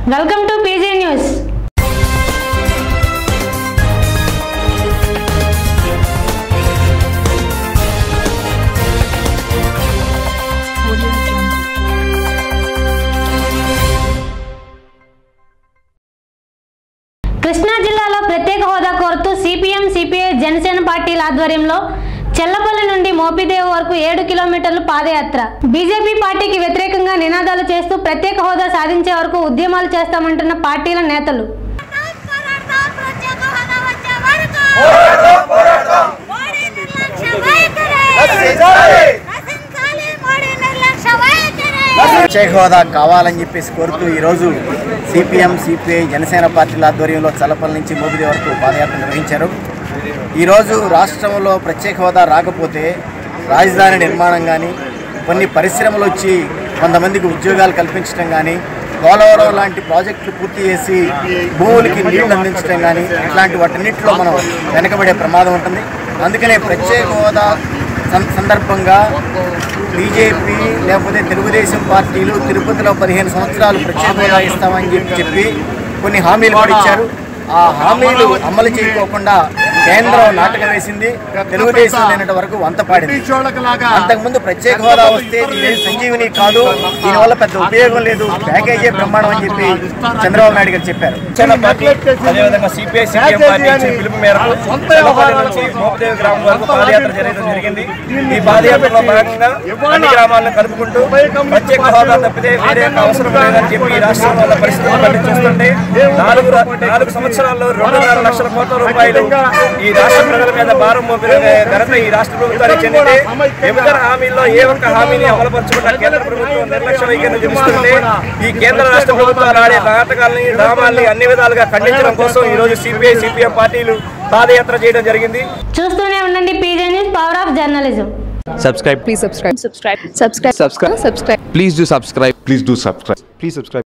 Welcome to PJ news Krishna జిల్లాలో ప్రత్యేక హోదా కోరుతూ సిపిఎం సిపిఐ జనసేన పార్టీల ఆధ్వర్యంలో చెల్లపల్లి నుండి మోపిదేవ్ వరకు ఏడు కిలోమీటర్లు పాదయాత్ర బీజేపీ పార్టీకి వ్యతిరేకంగా నినాదాలు చేస్తూ ప్రత్యేక హోదా సాధించే వరకు ఉద్యమాలు చేస్తామంటున్న పార్టీల నేతలు పోరాడతాం ప్రత్యేక హోదా వచ్చే వరకు మోడీ నిర్లక్ష్య వైఖరి నశించాలి మోడీ నిర్లక్ష్య వైఖరి ప్రత్యేక హోదా కావాలని చెప్పేసి కోరుతూ ఈరోజు సిపిఎం సిపిఐ జనసేన పార్టీల ఆధ్వర్యంలో చల్లపల్లి నుంచి మోబిది వరకు పాదయాత్ర నిర్వహించారు ఈరోజు రాష్ట్రంలో ప్రత్యేక హోదా రాకపోతే రాజధాని నిర్మాణం కానీ కొన్ని పరిశ్రమలు వచ్చి కొంతమందికి ఉద్యోగాలు కల్పించడం కానీ పోలవరం లాంటి ప్రాజెక్టులు పూర్తి చేసి భూములకి నీళ్లు అందించడం కానీ ఇట్లాంటి వాటన్నిటిలో మనం వెనకబడే ప్రమాదం ఉంటుంది అందుకనే ప్రత్యేక హోదా సం- సందర్భంగా బీజేపీ లేకపోతే తెలుగుదేశం పార్టీలు తిరుపతిలో పదిహేను సంవత్సరాలు ప్రత్యేక హోదా ఇస్తామని చెప్పి చెప్పి కొన్ని హామీలు కూడా ఇచ్చారు ఆ హామీలు అమలు చేయకోకుండా కేంద్రం నాటకం వేసింది తెలుగుదేశం నిన్నటి వరకు వంత పాడింది అంతకుముందు ప్రత్యేక హోదా వస్తే ఇదేం సంజీవిని కాదు దీనివల్ల పెద్ద ఉపయోగం లేదు ప్యాకేజీ బ్రహ్మాండం అని చెప్పి చంద్రబాబు నాయుడు గారు చెప్పారు జనసేన పార్టీ అదేవిధంగా సిపిఐ సిపిఎం పార్టీ ఇచ్చిన పిలుపు మేరకు తెల్లపల్లి నుంచి మోపదేవి గ్రామం వరకు పాదయాత్ర జరగడం జరిగింది ఈ పాదయాత్రలో భాగంగా అన్ని గ్రామాలను కలుపుకుంటూ ప్రత్యేక హోదా తప్పితే వేరే యొక్క అవసరం లేదని చెప్పి ఈ రాష్ట్రంలో ఉన్న పరిస్థితులు బట్టి చూస్తుంటే నాలుగు రా- నాలుగు సంవత్సరాల్లో రెండున్నర లక్షల కోట్ల రూపాయలు ఈ రాష్ట్ర ప్రజల మీద భారం మోపిన ఘనత ఈ రాష్ట్ర ప్రభుత్వానికి చెందితే విభజన హామీల్లో ఏ ఒక్క హామీని అమలుపరచకుండా కేంద్ర ప్రభుత్వం నిర్లక్ష్య వైఖరిని చూపిస్తుంటే ఈ కేంద్ర రాష్ట్ర ప్రభుత్వాలు ఆడే నాటకాలని డ్రామాల్ని అన్ని విధాలుగా ఖండించడం కోసం ఈ రోజు సిపిఐ సిపిఎం పార్టీలు పాదయాత్ర చేయడం జరిగింది చూస్తూనే ఉండండి PJ news power of journalism subscribe Please subscribe. Subscribe. Subscribe. subscribe Subscribe. please do subscribe Please do subscribe. Please subscribe.